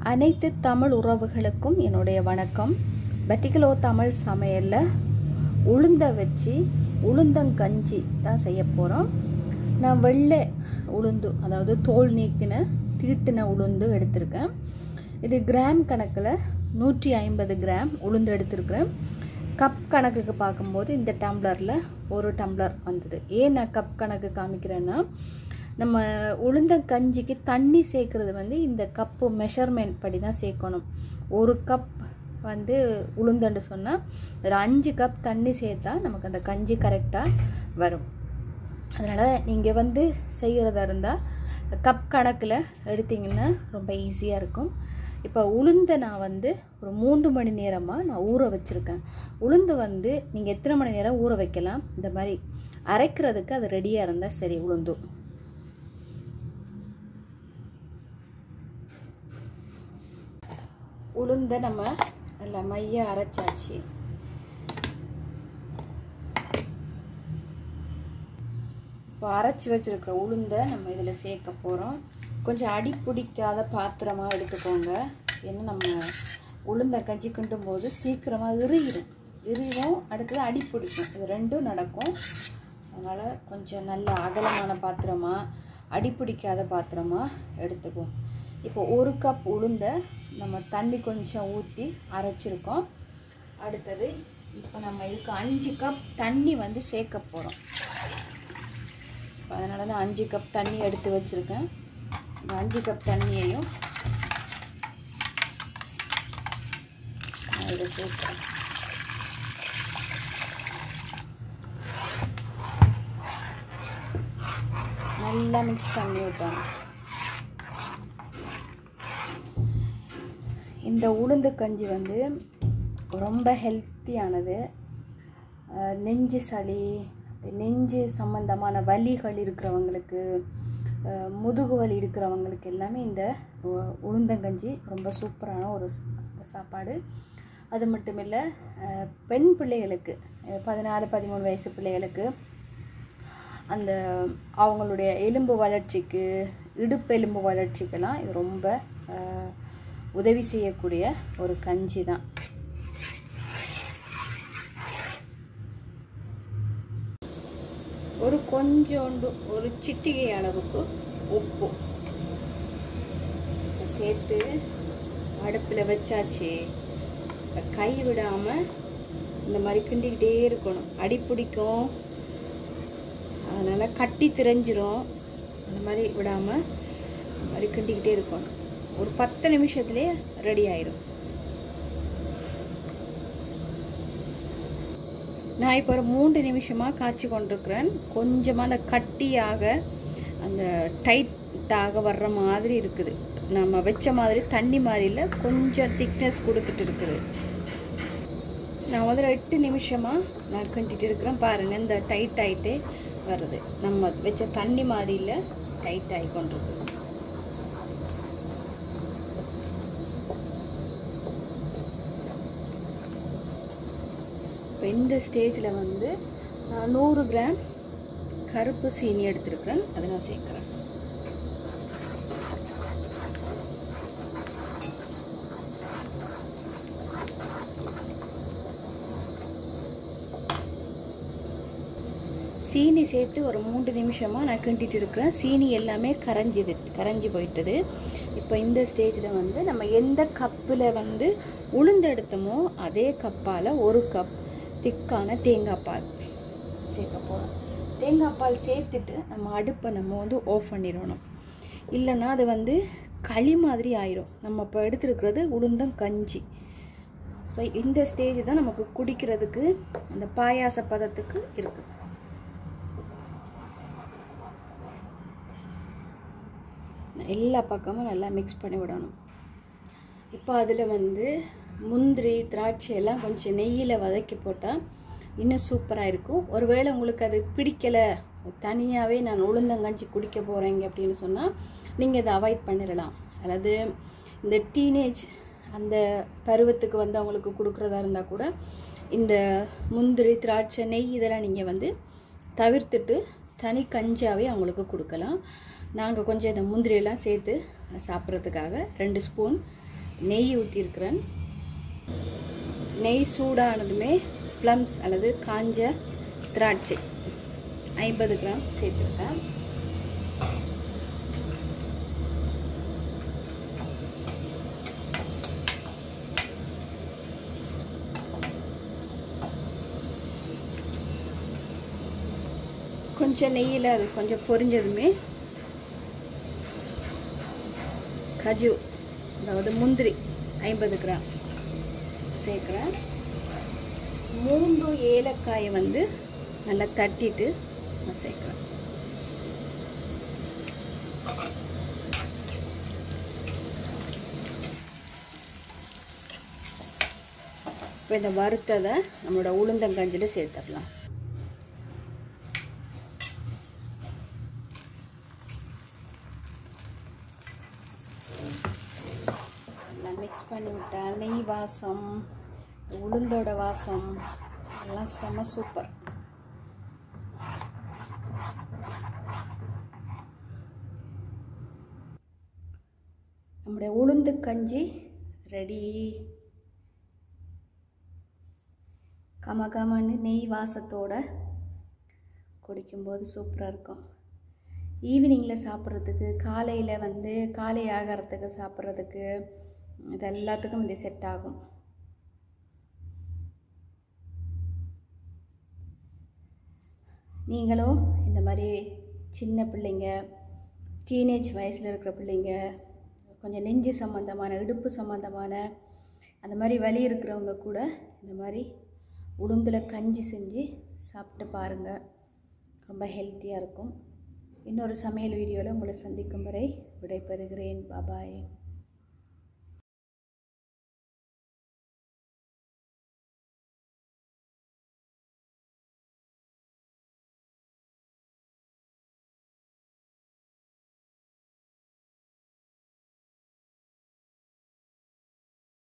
அனைத்து தமிழ் உறவுகளுக்கும் என்னுடைய வணக்கம் பட்டிகுலோ தமிழ் சமையலில் உளுந்த வச்சு உளுந்தங்கஞ்சி தான் செய்ய போகிறோம் நான் வெள்ளை உளுந்து அதாவது தோல் நீக்கின தீட்டின உளுந்து எடுத்திருக்கேன் இது கிராம் கணக்கில் நூற்றி ஐம்பது கிராம் உளுந்து எடுத்திருக்கிறேன் கப் கணக்குக்கு பார்க்கும்போது இந்த டம்ளரில் ஒரு டம்ளர் வந்தது ஏன் நான் கப் கணக்கு காமிக்கிறேன்னா நம்ம உளுந்தங்கஞ்சிக்கு தண்ணி சேர்க்குறது வந்து இந்த கப்பு மெஷர்மெண்ட் படி தான் சேர்க்கணும் ஒரு கப் வந்து உளுந்துன்னு சொன்னால் ஒரு அஞ்சு கப் தண்ணி சேர்த்தா நமக்கு அந்த கஞ்சி கரெக்டாக வரும் அதனால் நீங்கள் வந்து செய்கிறதா இருந்தால் கப் கணக்கில் எடுத்திங்கன்னா ரொம்ப ஈஸியாக இருக்கும் இப்போ உளுந்தை நான் வந்து ஒரு மூன்று மணி நேரமாக நான் ஊற வச்சுருக்கேன் உளுந்து வந்து நீங்கள் எத்தனை மணி நேரம் ஊற வைக்கலாம் இந்த மாதிரி அரைக்கிறதுக்கு அது ரெடியாக இருந்தால் சரி உளுந்து உளுந்தை நம்ம நல்லா மைய அரைச்சாச்சு இப்போ அரைச்சி வச்சுருக்கிற உளுந்தை நம்ம இதில் சேர்க்க போகிறோம் கொஞ்சம் அடி பிடிக்காத பாத்திரமாக எடுத்துக்கோங்க ஏன்னா நம்ம உளுந்த கஞ்சி கிண்டும் போது சீக்கிரமாக இறுகிடும் இறுகும் அடுத்தது அடி பிடிக்கும் இது ரெண்டும் நடக்கும் அதனால் கொஞ்சம் நல்ல அகலமான பாத்திரமாக அடி பிடிக்காத பாத்திரமாக எடுத்துக்குவோம் இப்போ ஒரு கப் உளுந்த நம்ம தண்ணி கொஞ்சம் ஊற்றி அரைச்சிருக்கோம் அடுத்தது இப்போ நம்ம இதுக்கு அஞ்சு கப் தண்ணி வந்து சேர்க்க போகிறோம் அதனால நான் அஞ்சு கப் தண்ணி எடுத்து வச்சுருக்கேன் இந்த அஞ்சு கப் தண்ணியையும் நான் இதை சேர்க்குறேன் நல்லா மிக்ஸ் பண்ணி விட்டாங்க இந்த உளுந்து கஞ்சி வந்து ரொம்ப ஹெல்த்தியானது நெஞ்சு சளி நெஞ்சு சம்பந்தமான வலிகள் இருக்கிறவங்களுக்கு முதுகு வலி இருக்கிறவங்களுக்கு எல்லாமே இந்த உளுந்தங்கஞ்சி ரொம்ப சூப்பரான ஒரு சாப்பாடு அது மட்டும் இல்லை பெண் பிள்ளைகளுக்கு பதினாலு பதிமூணு வயசு பிள்ளைகளுக்கு அந்த அவங்களுடைய எலும்பு வளர்ச்சிக்கு இடுப்பு எலும்பு வளர்ச்சிக்கெல்லாம் இது ரொம்ப உதவி செய்யக்கூடிய ஒரு கஞ்சி தான் ஒரு கொஞ்சோண்டு ஒரு சிட்டிகை அளவுக்கு உப்பு சேர்த்து அடுப்பில் வச்சாச்சு கை விடாமல் இந்த மாதிரி கிண்டிக்கிட்டே இருக்கணும் அடி பிடிக்கும் அதனால் கட்டி திரைஞ்சிரும் அந்த மாதிரி விடாமல் இந்த மாதிரி கிண்டிக்கிட்டே இருக்கணும் ஒரு பத்து நிமிஷத்துலேயே ரெடி ஆயிடும் நான் இப்போ ஒரு மூன்று நிமிஷமாக காய்ச்சி கொண்டிருக்கிறேன் கொஞ்சமாக அந்த கட்டியாக அந்த டைட்டாக வர்ற மாதிரி இருக்குது நம்ம வச்ச மாதிரி தண்ணி மாதிரியில் கொஞ்சம் திக்னஸ் கொடுத்துட்டு இருக்குது நான் முதல்ல எட்டு நிமிஷமாக நான் கிண்டிட்டு இருக்கிறேன் பாருங்கள் இந்த டைட் ஆகிட்டே வருது நம்ம வச்ச தண்ணி மாதிரியில் டைட் ஆகி கொண்டிருக்கு இப்போ இந்த ஸ்டேஜில் வந்து நான் நூறு கிராம் கருப்பு சீனி எடுத்துருக்கிறேன் அதை நான் சேர்க்குறேன் சீனி சேர்த்து ஒரு மூன்று நிமிஷமாக நான் கிண்டிட்டு இருக்கிறேன் சீனி எல்லாமே கரைஞ்சிது கரைஞ்சி போயிட்டுது இப்போ இந்த ஸ்டேஜில் வந்து நம்ம எந்த கப்பில் வந்து உளுந்து எடுத்தோமோ அதே கப்பால் ஒரு கப் திக்கான தேங்காய் பால் சேர்க்க போகிறோம் தேங்காய் பால் சேர்த்துட்டு நம்ம அடுப்பை நம்ம வந்து ஆஃப் பண்ணிடணும் இல்லைன்னா அது வந்து களி மாதிரி ஆயிரும் நம்ம இப்போ எடுத்துருக்கிறது உளுந்தம் கஞ்சி ஸோ இந்த ஸ்டேஜ் தான் நமக்கு குடிக்கிறதுக்கு அந்த பாயாச பதத்துக்கு இருக்குது எல்லா பக்கமும் நல்லா மிக்ஸ் பண்ணி விடணும் இப்போ அதில் வந்து முந்திரி திராட்சை எல்லாம் கொஞ்சம் நெய்யில் வதக்கி போட்டால் இன்னும் சூப்பராக இருக்கும் ஒருவேளை உங்களுக்கு அது பிடிக்கலை தனியாகவே நான் உளுந்தங்கஞ்சி குடிக்க போகிறேங்க அப்படின்னு சொன்னால் நீங்கள் இதை அவாய்ட் பண்ணிடலாம் அதாவது இந்த டீனேஜ் அந்த பருவத்துக்கு வந்து அவங்களுக்கு கொடுக்குறதா இருந்தால் கூட இந்த முந்திரி திராட்சை நெய் இதெல்லாம் நீங்கள் வந்து தவிர்த்துட்டு தனி கஞ்சாவே அவங்களுக்கு கொடுக்கலாம் நாங்கள் கொஞ்சம் இந்த முந்திரியெல்லாம் சேர்த்து சாப்பிட்றதுக்காக ரெண்டு ஸ்பூன் நெய் ஊற்றிருக்கிறேன் நெய் சூடானதுமே ப்ளம்ஸ் அல்லது காஞ்ச திராட்சை ஐம்பது கிராம் சேர்த்துருக்கேன் கொஞ்சம் நெய்யில் அது கொஞ்சம் பொரிஞ்சதுமே கஜு அதாவது முந்திரி ஐம்பது கிராம் சேர்க்குறேன் மூன்று ஏலக்காயை வந்து நல்லா தட்டிட்டு நான் சேர்க்குறேன் இப்போ இந்த வறுத்ததை நம்மளோட உளுந்தங்கஞ்சில் சேர்த்துடலாம் எல்லாம் மிக்ஸ் பண்ணி விட்டேன் நெய் வாசம் உளுந்தோட வாசம் எல்லாம் செம்ம சூப்பர் நம்முடைய உளுந்து கஞ்சி ரெடி கம கமன்னு நெய் வாசத்தோட குடிக்கும்போது சூப்பராக இருக்கும் ஈவினிங்கில் சாப்பிட்றதுக்கு காலையில் வந்து காலை ஆகாரத்துக்கு சாப்பிட்றதுக்கு இது எல்லாத்துக்கும் இது செட் ஆகும் நீங்களும் இந்த மாதிரி சின்ன பிள்ளைங்க டீனேஜ் வயசில் இருக்கிற பிள்ளைங்க கொஞ்சம் நெஞ்சு சம்மந்தமான இடுப்பு சம்மந்தமான அந்த மாதிரி வலி இருக்கிறவங்க கூட இந்த மாதிரி உளுந்தில் கஞ்சி செஞ்சு சாப்பிட்டு பாருங்கள் ரொம்ப ஹெல்த்தியாக இருக்கும் இன்னொரு சமையல் வீடியோவில் உங்களை சந்திக்கும் வரை விடைபெறுகிறேன் பாபாய்